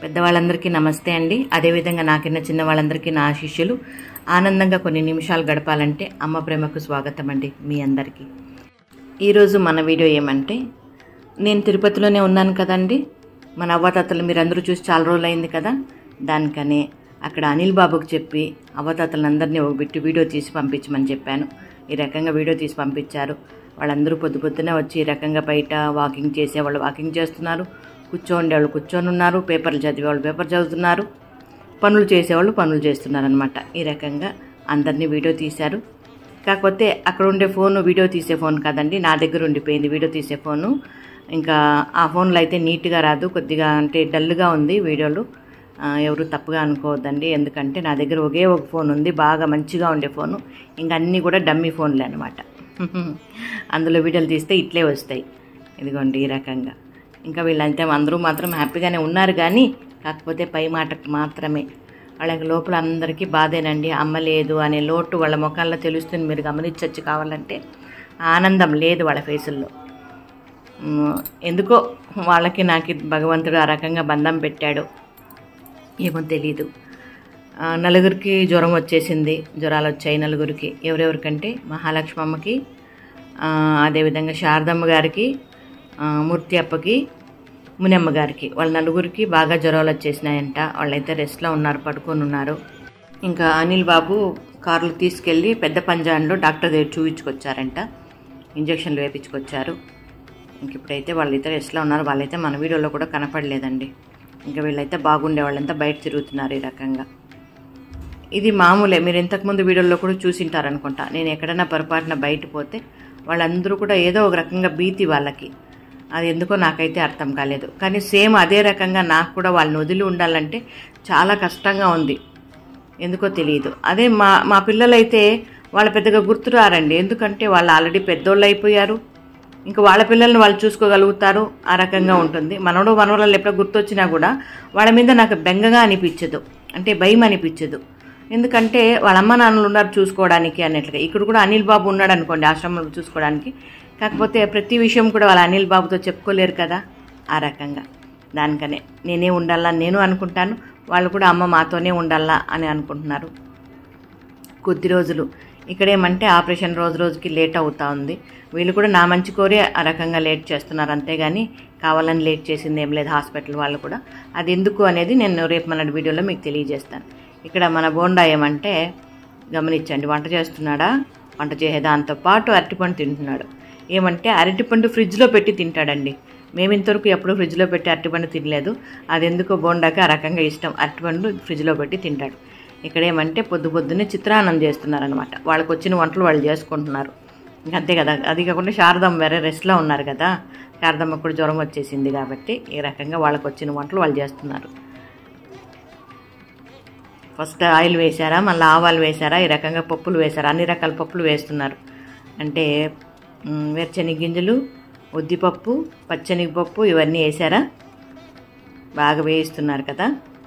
పెద్దవాళ్ళందరికీ నమస్తే అండి అదేవిధంగా నాకిన్న చిన్న వాళ్ళందరికీ నా శిష్యులు ఆనందంగా కొన్ని నిమిషాలు గడపాలంటే అమ్మ ప్రేమకు స్వాగతం అండి మీ అందరికీ ఈరోజు మన వీడియో ఏమంటే నేను తిరుపతిలోనే ఉన్నాను కదండి మన అవ్వతాతలు మీరందరూ చూసి చాలా రోజులు అయింది కదా దానికనే అక్కడ అనిల్ బాబుకు చెప్పి అవ్వతాతలందరినీ ఒక బిట్టు వీడియో తీసి పంపించమని చెప్పాను ఈ రకంగా వీడియో తీసి పంపించారు వాళ్ళందరూ పొద్దు పొద్దునే వచ్చి ఈ రకంగా బయట వాకింగ్ చేసేవాళ్ళు వాకింగ్ చేస్తున్నారు కూర్చోండి వాళ్ళు కూర్చొని ఉన్నారు పేపర్లు చదివేవాళ్ళు పేపర్ చదువుతున్నారు పనులు చేసేవాళ్ళు పనులు చేస్తున్నారు అనమాట ఈ రకంగా అందరినీ వీడియో తీశారు కాకపోతే అక్కడ ఉండే ఫోన్ వీడియో తీసే ఫోన్ కాదండి నా దగ్గర ఉండిపోయింది వీడియో తీసే ఫోను ఇంకా ఆ ఫోన్లో అయితే నీట్గా రాదు కొద్దిగా అంటే డల్గా ఉంది వీడియోలు ఆ, ఎవరు తప్పుగా అనుకోవద్దండి ఎందుకంటే నా దగ్గర ఒకే ఒక ఫోన్ ఉంది బాగా మంచిగా ఉండే ఫోను ఇంకా అన్నీ కూడా డమ్మీ ఫోన్లే అనమాట అందులో వీడియోలు తీస్తే ఇట్లే వస్తాయి ఇదిగోండి ఈ రకంగా ఇంకా వీళ్ళంతే అందరూ మాత్రం హ్యాపీగానే ఉన్నారు కానీ కాకపోతే పై మాటకు మాత్రమే వాళ్ళకి లోపల అందరికీ బాధేనండి అమ్మ లేదు అనే లోటు వాళ్ళ ముఖాల్లో తెలుస్తుంది మీరు గమనించవచ్చు కావాలంటే ఆనందం లేదు వాళ్ళ ఫేసుల్లో ఉమ్, ఎందుకో వాళ్ళకి నాకు భగవంతుడు ఆ రకంగా బంధం పెట్టాడు ఏమో తెలీదు ఆ, నలుగురికి జ్వరం వచ్చేసింది జ్వరాలు వచ్చాయి నలుగురికి ఎవరెవరికంటే మహాలక్ష్మమ్మకి ఆ, అదేవిధంగా శారదమ్మ గారికి ఆ, మూర్తి అప్పకి మునమ్మ గారికి వాళ్ళ నలుగురికి బాగా జ్వరాలు వచ్చేసినాయంట వాళ్ళైతే రెస్ట్లో ఉన్నారు పడుకొని ఉన్నారు ఇంకా అనిల్ బాబు కార్లు తీసుకెళ్ళి పెద్ద పంజాన్లో డాక్టర్ దగ్గర చూపించుకొచ్చారంట ఇంజక్షన్లు వేయించుకొచ్చారు ఇంక ఇప్పుడైతే వాళ్ళైతే రెస్ట్లో ఉన్నారు వాళ్ళైతే మన వీడియోలో కూడా కనపడలేదండి ఇంకా వీళ్ళైతే బాగుండే వాళ్ళంతా బయట తిరుగుతున్నారు ఈ రకంగా ఇది మామూలే మీరు ఇంతకుముందు వీడియోలో కూడా చూసింటారనుకుంటా నేను ఎక్కడైనా పొరపాటున బయట పోతే వాళ్ళందరూ కూడా ఏదో ఒక రకంగా భీతి వాళ్ళకి అది ఎందుకో నాకైతే అర్థం కాలేదు కానీ సేమ్ అదే రకంగా నాకు కూడా వాళ్ళని వదిలి ఉండాలంటే చాలా కష్టంగా ఉంది ఎందుకో తెలియదు అదే మా మా పిల్లలైతే వాళ్ళ పెద్దగా గుర్తురారండి ఎందుకంటే వాళ్ళు ఆల్రెడీ పెద్దోళ్ళు అయిపోయారు ఇంకా వాళ్ళ పిల్లల్ని వాళ్ళు చూసుకోగలుగుతారు ఆ రకంగా ఉంటుంది మనోడు మనవరాలు ఎప్పుడో గుర్తొచ్చినా కూడా వాళ్ళ మీద నాకు బెంగగా అనిపించదు అంటే భయం అనిపించదు ఎందుకంటే వాళ్ళ అమ్మ నాన్నలు ఉన్నారు చూసుకోవడానికి అన్నట్లుగా ఇక్కడ కూడా అనిల్ బాబు ఉన్నాడు అనుకోండి ఆశ్రమంలో చూసుకోవడానికి కాకపోతే ప్రతి విషయం కూడా వాళ్ళ అనిల్ బాబుతో చెప్పుకోలేరు కదా ఆ రకంగా దానికనే నేనే ఉండాలా నేను అనుకుంటాను వాళ్ళు కూడా అమ్మ మాతోనే ఉండాలా అని అనుకుంటున్నారు కొద్ది రోజులు ఇక్కడేమంటే ఆపరేషన్ రోజు రోజుకి లేట్ అవుతా ఉంది వీళ్ళు కూడా నా మంచి కోరి ఆ రకంగా లేట్ చేస్తున్నారు అంతేగాని కావాలని లేట్ చేసింది ఏం లేదు హాస్పిటల్ వాళ్ళు కూడా అది ఎందుకు అనేది నేను రేపు మన వీడియోలో మీకు తెలియజేస్తాను ఇక్కడ మన బోండా ఏమంటే గమనించండి వంట చేస్తున్నాడా వంట చేసే దాంతో పాటు అరటిపండు తింటున్నాడు ఏమంటే అరటిపండు ఫ్రిడ్జ్లో పెట్టి తింటాడండి మేము ఇంతవరకు ఎప్పుడు ఫ్రిడ్జ్లో పెట్టి అరటిపండు తినలేదు అది ఎందుకో బోండాకి ఆ రకంగా ఇష్టం అరటిపండు ఫ్రిడ్జ్లో పెట్టి తింటాడు ఇక్కడ ఏమంటే పొద్దు పొద్దున్నే చిత్రాన్నం చేస్తున్నారనమాట వాళ్ళకి వచ్చిన వంటలు వాళ్ళు చేసుకుంటున్నారు ఇంకా అంతే కదా అది కాకుండా శారదమ్మ వేరే రెస్ట్లో ఉన్నారు కదా శారదమ్మ కూడా జ్వరం వచ్చేసింది కాబట్టి ఈ రకంగా వాళ్ళకి వచ్చిన వంటలు వాళ్ళు చేస్తున్నారు ఫస్ట్ ఆయిల్ వేశారా మళ్ళీ ఆవాలు వేశారా ఈ రకంగా పప్పులు వేశారా అన్ని రకాల పప్పులు వేస్తున్నారు అంటే మ్, వేరుశనగ గింజలు ఉద్దిపప్పు పచ్చనిపప్పు ఇవన్నీ వేశారా బాగా వేయిస్తున్నారు కదా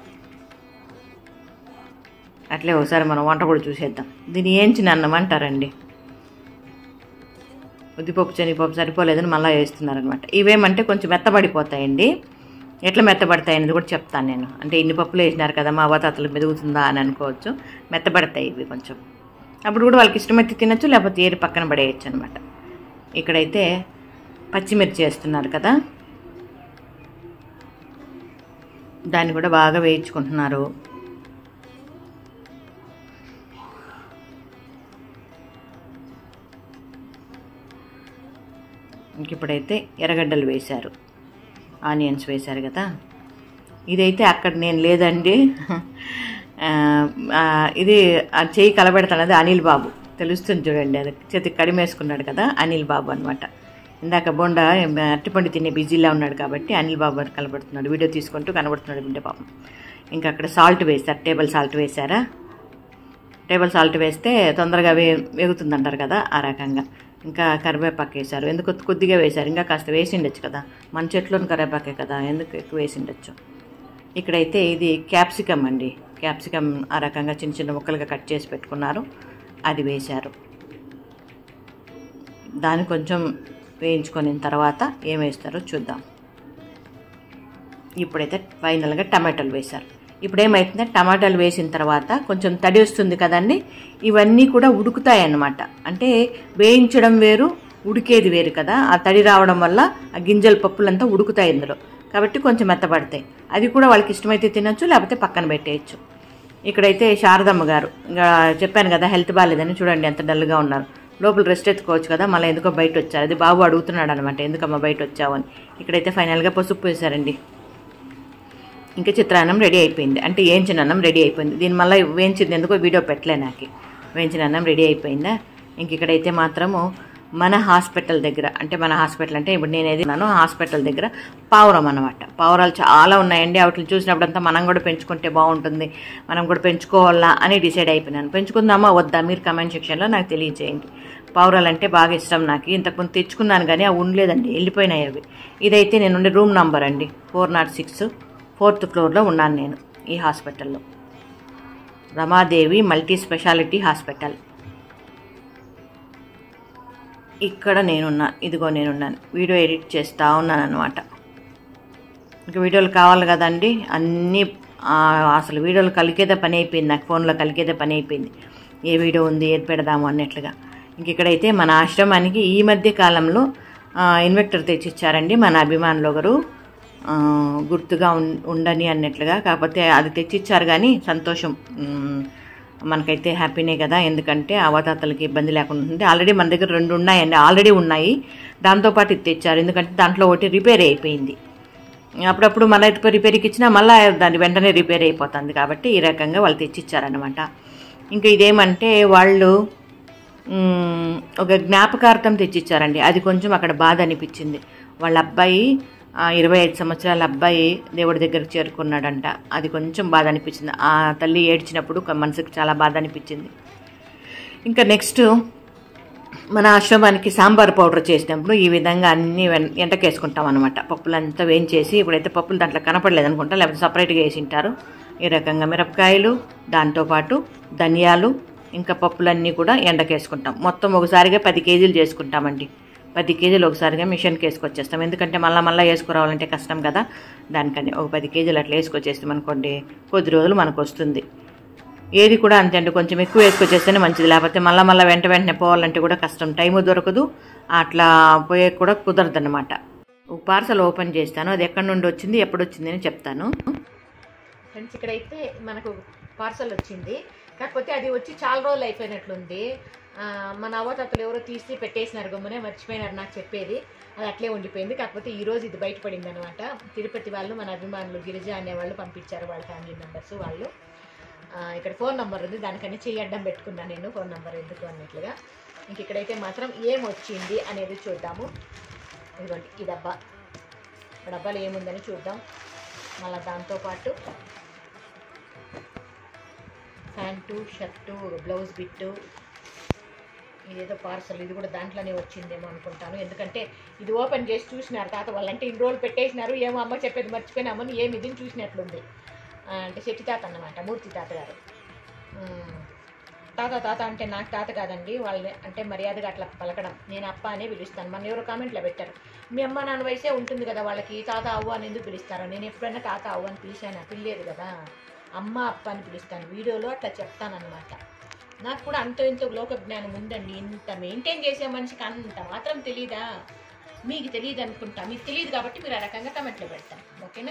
అట్లే ఒకసారి మనం వంట కూడా చూసేద్దాం దీన్ని ఏంచిన అన్నం అంటారండి ఉద్దిపప్పు శనగపప్పు సరిపోలేదని మళ్ళీ వేస్తున్నారనమాట ఇవేమంటే కొంచెం మెత్తబడిపోతాయండి ఎట్లా మెత్తబడతాయి అనేది కూడా చెప్తాను నేను అంటే ఇన్ని పప్పులు వేసినారు కదా మా అవతాతలు మెదుగుతుందా అని అనుకోవచ్చు మెత్తబడతాయి ఇవి కొంచెం అప్పుడు కూడా వాళ్ళకి ఇష్టమైతే తినచ్చు లేకపోతే ఏరి పక్కన పడేయచ్చు అనమాట ఇక్కడైతే పచ్చిమిర్చి వేస్తున్నారు కదా దాన్ని కూడా బాగా వేయించుకుంటున్నారు ఇంక ఇప్పుడైతే ఎర్రగడ్డలు వేశారు ఆనియన్స్ వేశారు కదా ఇదైతే అక్కడ నేను లేదండి ఆ, ఆ, ఇది ఆ చేయి కలబెడతానది అనిల్ బాబు తెలుస్తుంది చూడండి అది చేతి కడిమేసుకున్నాడు కదా అనిల్ బాబు అనమాట ఇందాక బొండ అరటిపండు తినే బిజీలో ఉన్నాడు కాబట్టి అనిల్ బాబు అని కనబడుతున్నాడు వీడియో తీసుకుంటూ కనబడుతున్నాడు బిడ్డ పాపం ఇంకా అక్కడ సాల్ట్ వేశారు టేబుల్ సాల్ట్ వేశారా టేబుల్ సాల్ట్ వేస్తే తొందరగా వే వేగుతుందంటారు కదా ఆ రకంగా ఇంకా కరివేపాకు వేశారు ఎందుకు కొద్దిగా వేశారు ఇంకా కాస్త వేసిండొచ్చు కదా మన చెట్లోని కరివేపాకే కదా ఎందుకు ఎక్కువ వేసిండొచ్చు ఇక్కడైతే ఇది క్యాప్సికమ్ అండి క్యాప్సికమ్ ఆ రకంగా చిన్న చిన్న ముక్కలుగా కట్ చేసి పెట్టుకున్నారు అది వేశారు దాన్ని కొంచెం వేయించుకొని తర్వాత ఏం వేస్తారో చూద్దాం ఇప్పుడైతే ఫైనల్గా టమాటాలు వేశారు ఇప్పుడు ఏమవుతుందంటే టమాటాలు వేసిన తర్వాత కొంచెం తడి వస్తుంది కదండి ఇవన్నీ కూడా ఉడుకుతాయి అన్నమాట అంటే వేయించడం వేరు ఉడికేది వేరు కదా ఆ తడి రావడం వల్ల ఆ గింజల పప్పులంతా ఉడుకుతాయి ఇందులో కాబట్టి కొంచెం మెత్తపడతాయి అది కూడా వాళ్ళకి ఇష్టమైతే తినొచ్చు లేకపోతే పక్కన పెట్టేయచ్చు ఇక్కడైతే శారదమ్మ గారు ఇంకా చెప్పాను కదా హెల్త్ బాగాలేదని చూడండి ఎంత డల్గా ఉన్నారు లోపల రెస్ట్ ఎత్తుకోవచ్చు కదా మళ్ళీ ఎందుకో బయట వచ్చారు అది బాబు అడుగుతున్నాడు అనమాట ఎందుకమ్మా బయట వచ్చావు అని ఇక్కడైతే ఫైనల్గా పసుపు వేశారండి ఇంకా చిత్రాన్నం రెడీ అయిపోయింది అంటే వేయించిన అన్నం రెడీ అయిపోయింది దీని మళ్ళీ వేయించింది ఎందుకో వీడియో పెట్టలే నాకు వేయించిన అన్నం రెడీ అయిపోయిందా ఇంక ఇక్కడైతే మాత్రము మన హాస్పిటల్ దగ్గర అంటే మన హాస్పిటల్ అంటే ఇప్పుడు నేను ఏది ఉన్నానో హాస్పిటల్ దగ్గర పావురం అనమాట పావురాలు చాలా ఉన్నాయండి వాటిని చూసినప్పుడంతా మనం కూడా పెంచుకుంటే బాగుంటుంది మనం కూడా పెంచుకోవాలా అని డిసైడ్ అయిపోయినాను పెంచుకుందామా వద్దా మీరు కమెంట్ సెక్షన్లో నాకు తెలియజేయండి పావురాలు అంటే బాగా ఇష్టం నాకు ఇంతకుముందు తెచ్చుకున్నాను కానీ అవి ఉండలేదండి వెళ్ళిపోయినాయి అవి ఇదైతే నేను ఉండే రూమ్ నంబర్ అండి ఫోర్ నాట్ సిక్స్ ఫోర్త్ ఫ్లోర్లో ఉన్నాను నేను ఈ హాస్పిటల్లో రమాదేవి మల్టీ స్పెషాలిటీ హాస్పిటల్ ఇక్కడ నేనున్నా ఇదిగో నేనున్నాను వీడియో ఎడిట్ చేస్తూ ఉన్నాను అనమాట ఇంకా వీడియోలు కావాలి కదండి అన్నీ ఆ, అసలు వీడియోలు కలిగేదే పని అయిపోయింది నాకు ఫోన్లో కలిగేదే పని అయిపోయింది ఏ వీడియో ఉంది ఏది పెడదాము అన్నట్లుగా ఇంక ఇక్కడైతే మన ఆశ్రమానికి ఈ మధ్య కాలంలో ఆ, ఇన్వెక్టర్ తెచ్చిచ్చారండి మన అభిమానులు ఒకరు ఆ, గుర్తుగా ఉం- ఉండని అన్నట్లుగా కాకపోతే అది తెచ్చిచ్చారు కానీ సంతోషం ఉమ్, మనకైతే హ్యాపీనే కదా ఎందుకంటే అవతాతలకి ఇబ్బంది లేకుండా ఉంటుంది ఆల్రెడీ మన దగ్గర రెండు ఉన్నాయండి ఆల్రెడీ ఉన్నాయి దాంతోపాటు ఇది తెచ్చారు ఎందుకంటే దాంట్లో ఒకటి రిపేర్ అయిపోయింది అప్పుడప్పుడు మళ్ళీ రిపేర్కి ఇచ్చినా మళ్ళీ దాన్ని వెంటనే రిపేర్ అయిపోతుంది కాబట్టి ఈ రకంగా వాళ్ళు తెచ్చిచ్చారనమాట ఇంకా ఇదేమంటే వాళ్ళు మ్, ఒక జ్ఞాపకార్థం తెచ్చిచ్చారండి అది కొంచెం అక్కడ బాధ అనిపించింది వాళ్ళ అబ్బాయి ఆ, ఇరవై ఐదు సంవత్సరాల అబ్బాయి దేవుడి దగ్గరకు చేరుకున్నాడంట అది కొంచెం బాధ అనిపించింది ఆ తల్లి ఏడ్చినప్పుడు ఒక మనసుకు చాలా బాధ అనిపించింది ఇంకా నెక్స్ట్ మన ఆశ్రమానికి సాంబార్ పౌడర్ చేసినప్పుడు ఈ విధంగా అన్ని వెన్- ఎంటకేసుకుంటాం అనమాట పప్పులంతా వేయించేసి ఇప్పుడైతే పప్పులు దాంట్లో కనపడలేదు అనుకుంటా లేకపోతే సపరేట్గా వేసింటారు ఈ రకంగా మిరపకాయలు దాంతోపాటు ధనియాలు ఇంకా పప్పులన్నీ కూడా ఎండకేసుకుంటాం మొత్తం ఒకసారిగా పది కేజీలు చేసుకుంటామండి పది కేజీలు ఒకసారిగా మిషన్కి వేసుకొచ్చేస్తాం ఎందుకంటే మళ్ళీ మళ్ళీ వేసుకురావాలంటే కష్టం కదా దానికని ఒక పది కేజీలు అట్లా వేసుకొచ్చేస్తాం అనుకోండి కొద్ది రోజులు మనకు వస్తుంది ఏది కూడా అంతే అండి కొంచెం ఎక్కువ వేసుకొచ్చేస్తేనే మంచిది లేకపోతే మళ్ళీ మళ్ళీ వెంట వెంటనే పోవాలంటే కూడా కష్టం టైము దొరకదు అట్లా పోయే కూడా కుదరదు అనమాట పార్సల్ ఓపెన్ చేస్తాను అది ఎక్కడి నుండి వచ్చింది ఎప్పుడు వచ్చింది అని చెప్తాను ఫ్రెండ్స్ ఇక్కడైతే మనకు పార్సల్ వచ్చింది కాకపోతే అది వచ్చి చాలా రోజులు అయిపోయినట్లుంది ఆ, మన అవతాతలు ఎవరో తీసి పెట్టేసినారు గమ్మునే మర్చిపోయినారు నాకు చెప్పేది అది అట్లే ఉండిపోయింది కాకపోతే ఈ రోజు ఇది బయటపడింది అనమాట తిరుపతి వాళ్ళు మన అభిమానులు గిరిజ అనే వాళ్ళు పంపించారు వాళ్ళ ఫ్యామిలీ మెంబర్స్ వాళ్ళు ఆ, ఇక్కడ ఫోన్ నెంబర్ ఉంది దానికని చెయ్యి అడ్డం పెట్టుకున్నాను నేను ఫోన్ నెంబర్ ఎందుకు అన్నట్లుగా ఇంక ఇక్కడైతే మాత్రం ఏం వచ్చింది అనేది చూద్దాము ఇదిగోండి ఈ డబ్బా ఈ డబ్బాలో ఏముందని చూద్దాం మళ్ళీ దాంతోపాటు ప్యాంటు షర్టు బ్లౌజ్ బిట్టు ఇదేదో పార్సల్ ఇది కూడా దాంట్లోనే వచ్చిందేమో అనుకుంటాను ఎందుకంటే ఇది ఓపెన్ చేసి చూసినారు తాత వాళ్ళంటే ఇన్ని రోజులు పెట్టేసినారు ఏమో అమ్మ చెప్పేది మర్చిపోయినామని ఏమి ఇది చూసినట్లుంది ఆ, అంటే శెట్టి తాత అన్నమాట మూర్తి తాత గారు ఉమ్, తాత తాత అంటే నాకు తాత కాదండి వాళ్ళని అంటే మర్యాదగా అట్లా పలకడం నేను అప్ప అనే పిలుస్తాను మన ఎవరో కామెంట్లో పెట్టారు మీ అమ్మ నాన్న వయసే ఉంటుంది కదా వాళ్ళకి తాత అవ్వ అని ఎందుకు పిలుస్తారు నేను ఎప్పుడైనా తాత అవ్వ అని పిలిచాను పిల్లలేదు కదా అమ్మ అప్ప అని పిలుస్తాను వీడియోలో అట్లా చెప్తానన్నమాట నాకు కూడా అంత ఇంత లోక జ్ఞానం ఉందండి ఇంత మెయింటైన్ చేసే మనిషికి అంత మాత్రం తెలీదా మీకు తెలియదు అనుకుంటా మీకు తెలియదు కాబట్టి మీరు ఆ రకంగా కమెంట్లో పెడతాం ఓకేనా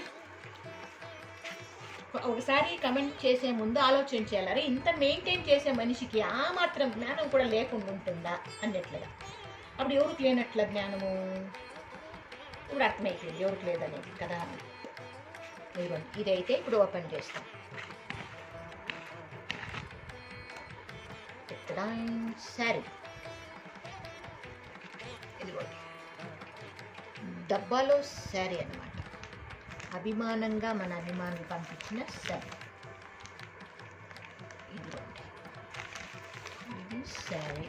ఒకసారి కమెంట్ చేసే ముందు ఆలోచించాలి అరే ఇంత మెయింటైన్ చేసే మనిషికి ఆ మాత్రం జ్ఞానం కూడా లేకుండా ఉంటుందా అన్నట్లుగా అప్పుడు ఎవరికి లేనట్ల జ్ఞానము ఇప్పుడు అర్థమైపోయింది ఎవరికి లేదనేది కదా ఇదిగోండి ఇదైతే ఇప్పుడు ఓపెన్ చేస్తాం సరే ఇదిగోండి డబ్బాలో శారీ అన్నమాట అభిమానంగా మన అభిమానులు పంపించిన శారీ ఇదిగోండి ఇది శారీ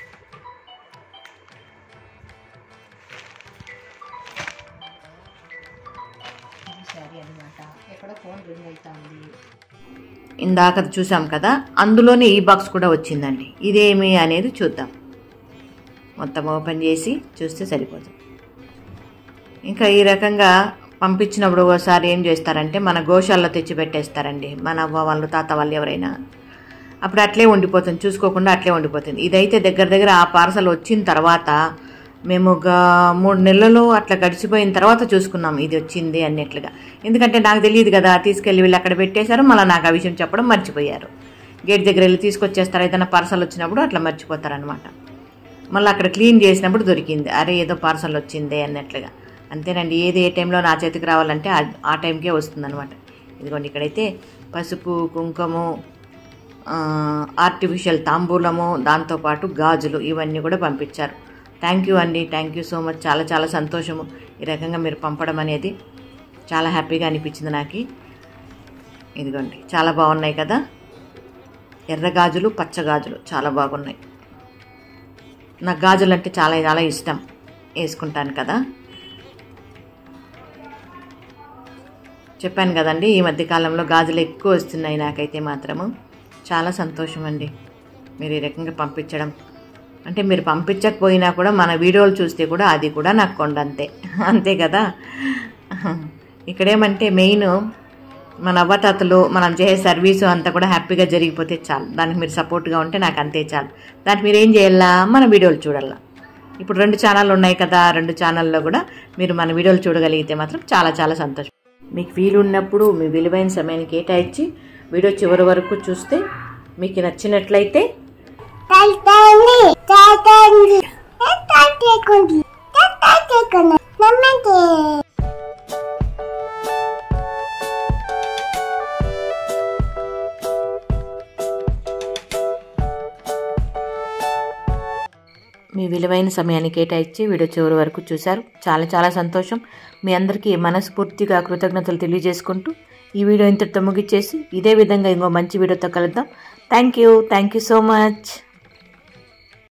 ఇది శారీ అన్నమాట ఎక్కడో ఫోన్ రింగ్ అవుతా ఉంది ఇందాక చూసాం కదా అందులోనే ఈ బాక్స్ కూడా వచ్చిందండి ఇదేమి అనేది చూద్దాం మొత్తం ఓపెన్ చేసి చూస్తే సరిపోతుంది ఇంకా ఈ రకంగా పంపించినప్పుడు ఒకసారి ఏం చేస్తారంటే మన గోశాలలో తెచ్చి పెట్టేస్తారండి మన అవ్వ వాళ్ళు తాత వాళ్ళు ఎవరైనా అప్పుడు అట్లే ఉండిపోతుంది చూసుకోకుండా అట్లే ఉండిపోతుంది ఇదైతే దగ్గర దగ్గర ఆ పార్సల్ వచ్చిన తర్వాత మేము ఒక మూడు నెలలు అట్లా గడిచిపోయిన తర్వాత చూసుకున్నాం ఇది వచ్చింది అన్నట్లుగా ఎందుకంటే నాకు తెలియదు కదా తీసుకెళ్ళి వీళ్ళు అక్కడ పెట్టేశారు మళ్ళీ నాకు ఆ విషయం చెప్పడం మర్చిపోయారు గేట్ దగ్గర వెళ్ళి తీసుకొచ్చేస్తారు ఏదైనా పార్సల్ వచ్చినప్పుడు అట్లా మర్చిపోతారనమాట మళ్ళీ అక్కడ క్లీన్ చేసినప్పుడు దొరికింది అరే ఏదో పార్సల్ వచ్చిందే అన్నట్లుగా అంతేనండి ఏది ఏ టైంలో నా చేతికి రావాలంటే ఆ- ఆ టైంకే వస్తుందన్నమాట ఇదిగోండి ఇక్కడైతే పసుపు కుంకుమ ఆ, ఆర్టిఫిషియల్ తాంబూలము దాంతోపాటు గాజులు ఇవన్నీ కూడా పంపించారు థ్యాంక్ యూ అండి థ్యాంక్ యూ సో మచ్ చాలా చాలా సంతోషము ఈ రకంగా మీరు పంపడం అనేది చాలా హ్యాపీగా అనిపించింది నాకు ఇదిగోండి చాలా బాగున్నాయి కదా ఎర్ర గాజులు పచ్చ గాజులు చాలా బాగున్నాయి నాకు గాజులు అంటే చాలా చాలా ఇష్టం వేసుకుంటాను కదా చెప్పాను కదండి ఈ మధ్య కాలంలో గాజులు ఎక్కువ వస్తున్నాయి నాకైతే మాత్రము చాలా సంతోషం అండి మీరు ఈ రకంగా పంపించడం అంటే మీరు పంపించకపోయినా కూడా మన వీడియోలు చూస్తే కూడా అది కూడా నాకు కొండ అంతే అంతే కదా ఇక్కడేమంటే మెయిన్ మన అవ్వతాతలు మనం చేసే సర్వీసు అంతా కూడా హ్యాపీగా జరిగిపోతే చాలు దానికి మీరు సపోర్ట్గా ఉంటే నాకు అంతే చాలు దానికి మీరు ఏం చేయాలా మన వీడియోలు చూడాలా ఇప్పుడు రెండు ఛానళ్ళు ఉన్నాయి కదా రెండు ఛానల్లో కూడా మీరు మన వీడియోలు చూడగలిగితే మాత్రం చాలా చాలా సంతోషం మీకు వీలు ఉన్నప్పుడు మీ విలువైన సమయాన్ని కేటాయించి వీడియో చివరి వరకు చూస్తే మీకు నచ్చినట్లయితే తాతండి తాతండి తాతేకుంది తాతేకుంది నమ్మంటే మీ విలువైన సమయాన్ని కేటాయించి వీడియో చివరి వరకు చూశారు చాలా చాలా సంతోషం మీ అందరికీ మనస్ఫూర్తిగా కృతజ్ఞతలు తెలియజేసుకుంటూ ఈ వీడియో ఇంతటితో ముగిచ్చేసి ఇదే విధంగా ఇంకో మంచి వీడియోతో కలుద్దాం thank you thank you so much